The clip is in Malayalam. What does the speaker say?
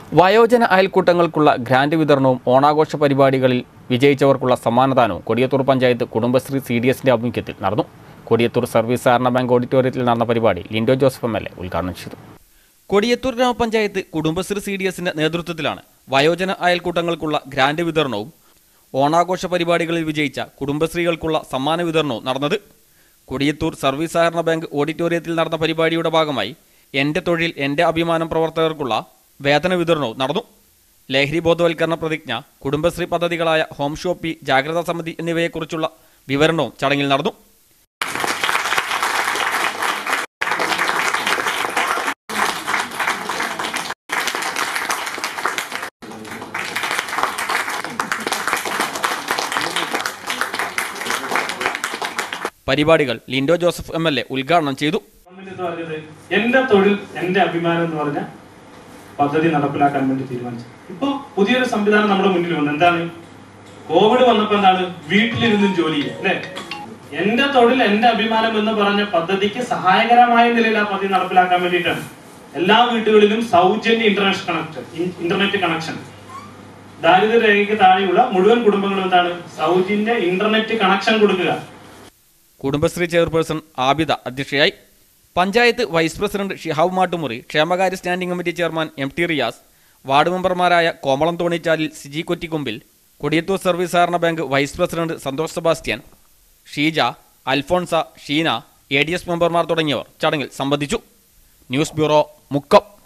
വയോജന അയൽക്കൂട്ടങ്ങൾക്കുള്ള ഗ്രാന്റ് വിതരണവും ഓണാഘോഷ പരിപാടികളിൽ വിജയിച്ചവർക്കുള്ള സമ്മാനദാനവും കൊടിയത്തൂർ പഞ്ചായത്ത് കുടുംബശ്രീ സി ഡി എസിൻ്റെ ആഭിമുഖ്യത്തിൽ നടന്നു കൊടിയത്തൂർ സർവീസ് സഹകരണ ബാങ്ക് ഓഡിറ്റോറിയത്തിൽ നടന്ന പരിപാടി Lindo Joseph M L A ഉദ്ഘാടനം ചെയ്തു കൊടിയത്തൂർ ഗ്രാമപഞ്ചായത്ത് കുടുംബശ്രീ സി ഡി എസിന്റെ നേതൃത്വത്തിലാണ് വയോജന അയൽക്കൂട്ടങ്ങൾക്കുള്ള ഗ്രാന്റ് വിതരണവും ഓണാഘോഷ പരിപാടികളിൽ വിജയിച്ച കുടുംബശ്രീകൾക്കുള്ള സമ്മാന വിതരണവും നടന്നത് കൊടിയത്തൂർ സർവീസ് സഹകരണ ബാങ്ക് ഓഡിറ്റോറിയത്തിൽ നടന്ന പരിപാടിയുടെ ഭാഗമായി എൻ്റെ തൊഴിൽ എൻ്റെ അഭിമാനം പ്രവർത്തകർക്കുള്ള വേതന വിതരണവും നടന്നു ലഹരി ബോധവൽക്കരണ പ്രതിജ്ഞ കുടുംബശ്രീ പദ്ധതികളായ ഹോം ഷോപ്പി ജാഗ്രതാ സമിതി എന്നിവയെക്കുറിച്ചുള്ള വിവരണവും ചടങ്ങിൽ നടന്നു പരിപാടികൾ Lindo Joseph M L A ഉദ്ഘാടനം ചെയ്തു ഗവൺമെന്റ് എന്ന് പറഞ്ഞത് എന്റെ തൊഴിൽ എന്റെ അഭിമാനം എന്ന് പറഞ്ഞ പദ്ധതി നടപ്പിലാക്കാൻ വേണ്ടി തീരുമാനിച്ചു ഇപ്പൊ പുതിയൊരു സംവിധാനം നമ്മുടെ മുന്നിൽ വന്നു എന്താണ് കോവിഡ് വന്നപ്പോ എന്താണ് വീട്ടിലിരുന്നും ജോലി ചെയ്യുക അല്ലെ എന്റെ തൊഴിൽ എന്റെ അഭിമാനം എന്ന് പറഞ്ഞ പദ്ധതിക്ക് സഹായകരമായ നിലയിൽ ആ പദ്ധതി നടപ്പിലാക്കാൻ വേണ്ടിയിട്ടാണ് എല്ലാ വീടുകളിലും സൗജന്യ ഇന്റർനെറ്റ് കണക്ഷൻ ഇന്റർനെറ്റ് കണക്ഷൻ ദാരിദ്ര്യരേഖയ്ക്ക് താഴെയുള്ള മുഴുവൻ കുടുംബങ്ങളും എന്താണ് സൗജന്യ ഇന്റർനെറ്റ് കണക്ഷൻ കൊടുക്കുക കുടുംബശ്രീ ചെയർപേഴ്സൺ ആബിദ അധ്യക്ഷയായി പഞ്ചായത്ത് വൈസ് പ്രസിഡന്റ് ഷിഹാബ് മാട്ടുമുറി ക്ഷേമകാര്യ standing committee chairman M T Riyas ward മെമ്പർമാരായ കോമളം തോണിച്ചാലിൽ സിജി കൊറ്റിക്കൊമ്പിൽ കൊടിയത്തൂർ സർവീസ് സഹകരണ bank vice president Santhosh Sebastian Sheeja Alphonsa Sheena A D S മെമ്പർമാർ തുടങ്ങിയവർ ചടങ്ങിൽ സംബന്ധിച്ചു ന്യൂസ് ബ്യൂറോ മുക്കം